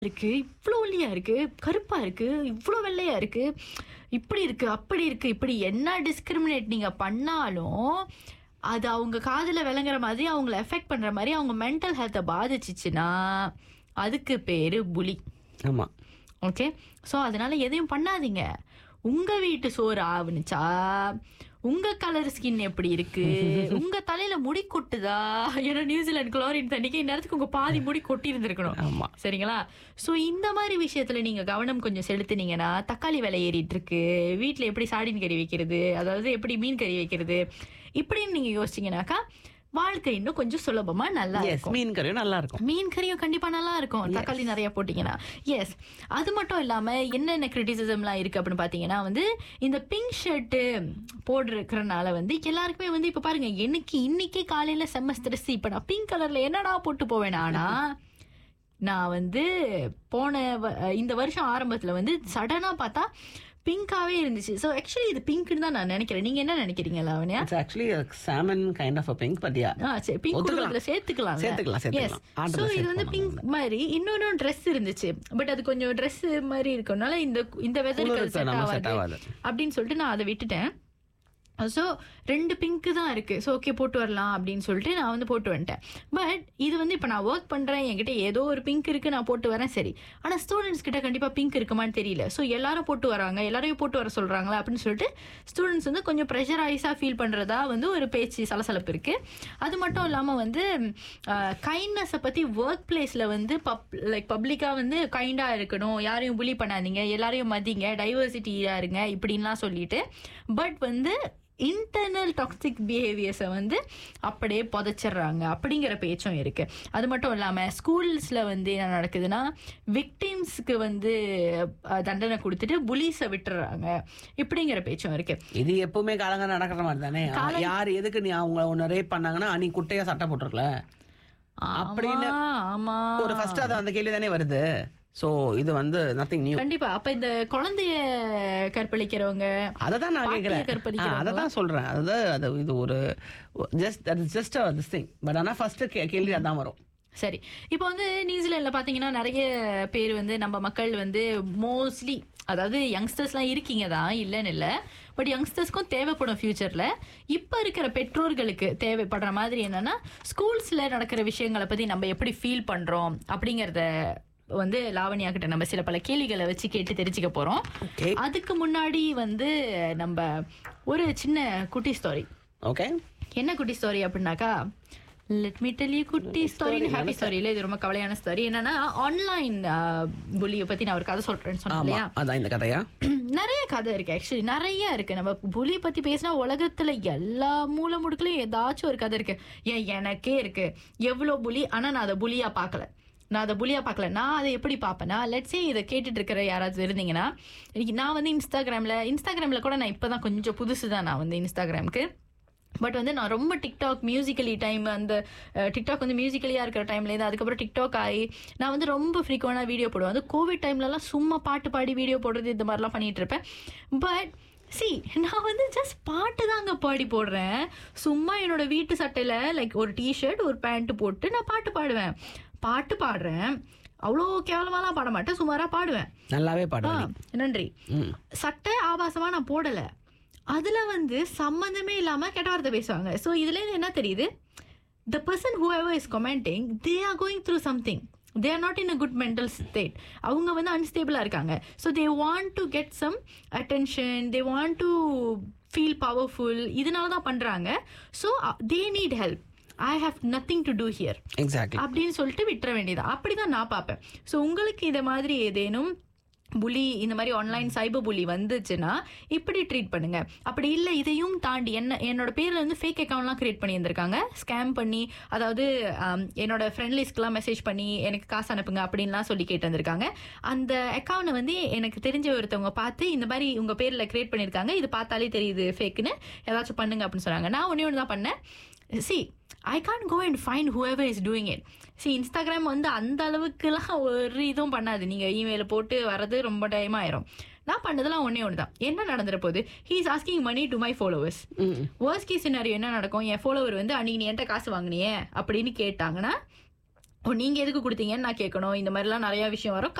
இருக்கு இவ்வளோ ஒல்லியா இருக்கு கருப்பா இருக்கு இவ்வளோ வெள்ளையா இருக்கு இப்படி இருக்கு அப்படி இருக்கு இப்படி என்ன டிஸ்கிரிமினேட் நீங்க பண்ணாலும் அது அவங்க காதுல விளங்குற மாதிரி அவங்கள எஃபெக்ட் பண்ற மாதிரி அவங்க மென்டல் ஹெல்த்தை பாதிச்சிச்சுன்னா அதுக்கு பேரு புலி ஆமா ஓகே ஸோ அதனால எதையும் பண்ணாதீங்க உங்க வீட்டு சோறு ஆவுனுச்சா உங்க கலர் ஸ்கின் எப்படி இருக்கு உங்க தலையில முடி கொட்டுதா ஏன்னா நியூசிலாந்து குளோரின் தண்ணிக்கு இந்நேரத்துக்கு உங்க பாதி முடி கொட்டி இருந்திருக்கணும் ஆமா சரிங்களா சோ இந்த மாதிரி விஷயத்துல நீங்க கவனம் கொஞ்சம் செலுத்துனீங்கன்னா தக்காளி விலை ஏறிட்டு இருக்கு வீட்ல எப்படி சாடின் கறி வைக்கிறது அதாவது எப்படி மீன் கறி வைக்கிறது இப்படின்னு நீங்க யோசிச்சீங்கன்னாக்கா வாழ்க்கை இன்னும் கொஞ்சம் சுலபமா நல்லா எஸ் இருக்கும் மீன் கறியும் நல்லா இருக்கும் மீன் கறியும் கண்டிப்பா நல்லா இருக்கும் தக்காளி நிறைய போட்டீங்கன்னா எஸ் அது மட்டும் இல்லாம என்னென்ன கிரிட்டிசிசம்லாம் இருக்கு அப்படின்னு பாத்தீங்கன்னா வந்து இந்த பிங்க் ஷர்ட் போட்டிருக்கிறனால வந்து எல்லாருக்குமே வந்து இப்ப பாருங்க எனக்கு இன்னைக்கே காலையில செம்ம ஸ்ட்ரெஸ் இப்ப நான் பிங்க் கலர்ல என்னடா போட்டு போவேன் ஆனா நான் வந்து போன வ- இந்த வருஷம் ஆரம்பத்துல வந்து சடனா பார்த்தா பிங்காவே இருந்துச்சு ஸோ ஆக்சுவலி இது பிங்க்னு தான் நான் நினைக்கிறேன் நீங்க என்ன நினைக்கிறீங்க Lavanya it's actually common kind of a pink but yeah ah சரி பிங்க் ஒத்துக்கலாம். குடும்பத்துல சேர்த்துக்கலாம் சேர்த்துக்கலாம், சேர்த்துக்கலாம். Order ஸோ ல இது வந்து சேர்த்துக்கலாம் பிங்க் மாதிரி இன்னொரு ட்ரெஸ் இருந்துச்சு பட் அது கொஞ்சம் ட்ரெஸ் மாதிரி இருக்கனால இந்த இந்த வெதருக்கு குளிருக்கு செட் நம்ம set ஆகாது ஆகாது. அப்படின்னு சொல்லிட்டு நான் அதை விட்டுட்டேன் ஸோ ரெண்டு பிங்க் தான் இருக்கு ஸோ ஓகே போட்டு வரலாம் அப்படின்னு சொல்லிட்டு நான் வந்து போட்டு வந்துட்டேன் பட் இது வந்து இப்போ நான் ஒர்க் பண்றேன் என்கிட்ட ஏதோ ஒரு பிங்க் இருக்கு நான் போட்டு வரேன் சரி ஆனா ஸ்டூடெண்ட்ஸ் கிட்ட கண்டிப்பா பிங்க் இருக்குமான்னு தெரியல ஸோ எல்லாரும் போட்டு வராங்க எல்லாரையும் போட்டு வர சொல்றாங்களா அப்படின்னு சொல்லிட்டு ஸ்டூடெண்ட்ஸ் வந்து கொஞ்சம் ப்ரெஷரைஸாக ஃபீல் பண்றதா வந்து ஒரு பேச்சு சலசலப்பு இருக்கு அது மட்டும் இல்லாம வந்து கைண்ட்னஸை பத்தி ஒர்க் பிளேஸ்ல வந்து பப் லைக் பப்ளிக்கா வந்து கைண்டா இருக்கணும் யாரையும் புலி பண்ணாதீங்க எல்லாரையும் மதிங்க டைவர்சிட்டியா இருங்க இப்படின்லாம் சொல்லிட்டு பட் வந்து இன்டர்னல் டாக்ஸிக் பிஹேவியர்ஸை வந்து அப்படியே புதைச்சிடுறாங்க அப்படிங்கிற பேச்சும் இருக்கு அது மட்டும் இல்லாம ஸ்கூல்ஸ்ல வந்து என்ன நடக்குதுன்னா விக்டிம்ஸ்க்கு வந்து அஹ், தண்டனை கொடுத்துட்டு புலீஸை விட்டுறாங்க இப்படிங்கிற பேச்சும் இருக்கு இது எப்பவுமே காலங்க நடக்கிற மாதிரி தானே யார் எதுக்கு நீ அவங்க உன்னை ரேப் பண்ணாங்கன்னா நீ குட்டையா சட்டை போட்டுருக்கல அப்படின்னு ஆமா, ஆமா ஒரு ஃபர்ஸ்ட் அது அந்த கேள்வி தானே வருது சோ இது வந்து நத்திங் நியூ கண்டிப்பா அப்ப இந்த குழந்தைய கற்பழிக்கிறவங்க அதை தான் நான் பாட்டியை கேட்குறேன் கற்பழிக்கிறவங்களா? அதை தான் சொல்றேன் அது அது இது ஒரு just that is just this thing but ஆனா ஃபர்ஸ்ட் கேள்வி அதான் வரும் சரி இப்போ வந்து நியூசிலாண்டில் பார்த்தீங்கன்னா நிறைய பேர் வந்து நம்ம மக்கள் வந்து மோஸ்ட்லி அதாவது யங்ஸ்டர்ஸ்லாம் இருக்கீங்க தான் இல்லைன்னு இல்லை பட் யங்ஸ்டர்ஸ்க்கும் தேவைப்படும் ஃபியூச்சரில் இப்போ இருக்கிற பெற்றோர்களுக்கு தேவைப்படுற மாதிரி என்னன்னா ஸ்கூல்ஸில் நடக்கிற விஷயங்களை பற்றி நம்ம எப்படி ஃபீல் பண்ணுறோம் அப்படிங்கிறத வந்து லாவண்யா கிட்ட நம்ம சில பல கேள்விகளை வச்சு கேட்டு தெரிஞ்சுக்க போகிறோம் ஓகே அதுக்கு முன்னாடி வந்து நம்ம ஒரு சின்ன குட்டி ஸ்டோரி ஓகே என்ன குட்டி ஸ்டோரி அப்படின்னாக்கா லெட் மீ டெல் யூ குட்டி ஸ்டோரி ஹாப்பி ஸ்டோரியில இது ரொம்ப கவலையான ஸ்டோரி என்னன்னா ஆன்லைன் புலியை பத்தி நான் ஒரு கதை சொல்றேன்னு சொன்னேன் ஆமா இல்லையா அதான் இந்த கதையா நிறைய கதை இருக்கு ஆக்சுவலி நிறைய இருக்கு நம்ம புலியை பத்தி பேசினா உலகத்துல எல்லா மூல முடுக்குலயும் ஏதாச்சும் ஒரு கதை இருக்கு ஏன் எனக்கே இருக்கு எவ்வளவு புலி ஆனா நான் அதை புலியா பார்க்கல நான் அதை புலியா பார்க்கல நான் அதை எப்படி பார்ப்பேன்னா லெட்ஸே இதை கேட்டுட்டு இருக்கிற யாராவது இருந்தீங்கன்னா இன்னைக்கு நான் வந்து இன்ஸ்டாகிராம்ல இன்ஸ்டாகிராம்ல கூட நான் இப்பதான் கொஞ்சம் புதுசு தான் நான் வந்து இன்ஸ்டாகிராமுக்கு பட் வந்து நான் ரொம்ப டிக்டாக் மியூசிக்கலி டைம் அந்த டிக்டாக் வந்து மியூசிக்கலியாக இருக்கிற டைம்லேருந்து அதுக்கப்புறம் டிக்டாக் ஆகி நான் வந்து ரொம்ப ஃப்ரீக்வெண்டாக வீடியோ போடுவேன் அது கோவிட் டைம்லலாம் சும்மா பாட்டு பாடி வீடியோ போடுறது இந்த மாதிரிலாம் பண்ணிட்டு இருப்பேன் பட் சி நான் வந்து ஜஸ்ட் பாட்டு தாங்க பாடி போடுறேன் சும்மா என்னோட வீட்டு சட்டையில் லைக் ஒரு டிஷர்ட் ஒரு பேண்ட் போட்டு நான் பாட்டு பாடுவேன் பாட்டு பாடுறேன் அவ்வளோ கேவலமாலாம் பாட மாட்டேன் சுமாராக பாடுவேன் நல்லாவே ஆ, பாடுவேன் நன்றி ம் சட்டை ஆபாசமா நான் போடல அதுல வந்து சம்மந்தமே இல்லாம கெட்ட வார்த்தை பேசுவாங்க ஸோ இதுல இருந்து என்ன தெரியுது the person whoever is commenting they are going through something they are not in a good mental state அவங்க வந்து அன்ஸ்டேபிளாக இருக்காங்க so they want to get some attention they want to feel powerful இதனால தான் பண்ணுறாங்க so they need help I have nothing to do here exactly அப்படின்னு சொல்லிட்டு விட்டுற வேண்டியது அப்படிதான் நான் பார்ப்பேன் ஸோ உங்களுக்கு இதை மாதிரி ஏதேனும் புலி இந்த மாதிரி ஆன்லைன் சைபர் புலி வந்துச்சுன்னா இப்படி ட்ரீட் பண்ணுங்க அப்படி இல்லை இதையும் தாண்டி என்ன என்னோட பேர்ல வந்து ஃபேக் அக்கௌண்ட்லாம் கிரியேட் பண்ணி இருந்திருக்காங்க ஸ்கேம் பண்ணி அதாவது ஆம், என்னோட ஃப்ரெண்ட் லிஸ்ட்லாம் மெசேஜ் பண்ணி எனக்கு காசு அனுப்புங்க அப்படின்லாம் சொல்லி கேட்டு வந்திருக்காங்க அந்த அக்கௌண்ட்டை வந்து எனக்கு தெரிஞ்ச ஒருத்தவங்க பார்த்து இந்த மாதிரி உங்க பேர்ல கிரியேட் பண்ணியிருக்காங்க இது பார்த்தாலே தெரியுது ஃபேக்குன்னு ஏதாச்சும் பண்ணுங்க அப்படின்னு சொன்னாங்க நான் ஒன்னே ஒன்று தான் பண்ணேன் see I can go and find whoever is doing it see Instagram வந்து அந்த அளவுக்குலாம் ஒரு இதுவும் பண்ணாது நீங்கள் இமெயில் போட்டு வர்றது ரொம்ப டைம் ஆயிரும் நான் பண்ணதெல்லாம் ஒன்றே ஒன்று தான் என்ன நடந்துற போது he is asking money to my followers hmm worst case scenario என்ன நடக்கும் என் ஃபாலோவர் வந்து அன்னைக்கு நீ என்கிட்ட காசு வாங்கினியே அப்படின்னு கேட்டாங்கன்னா ஓ நீங்க எதுக்கு கொடுத்தீங்கன்னு நான் கேட்கணும் இந்த மாதிரிலாம் நிறைய விஷயம் வரும்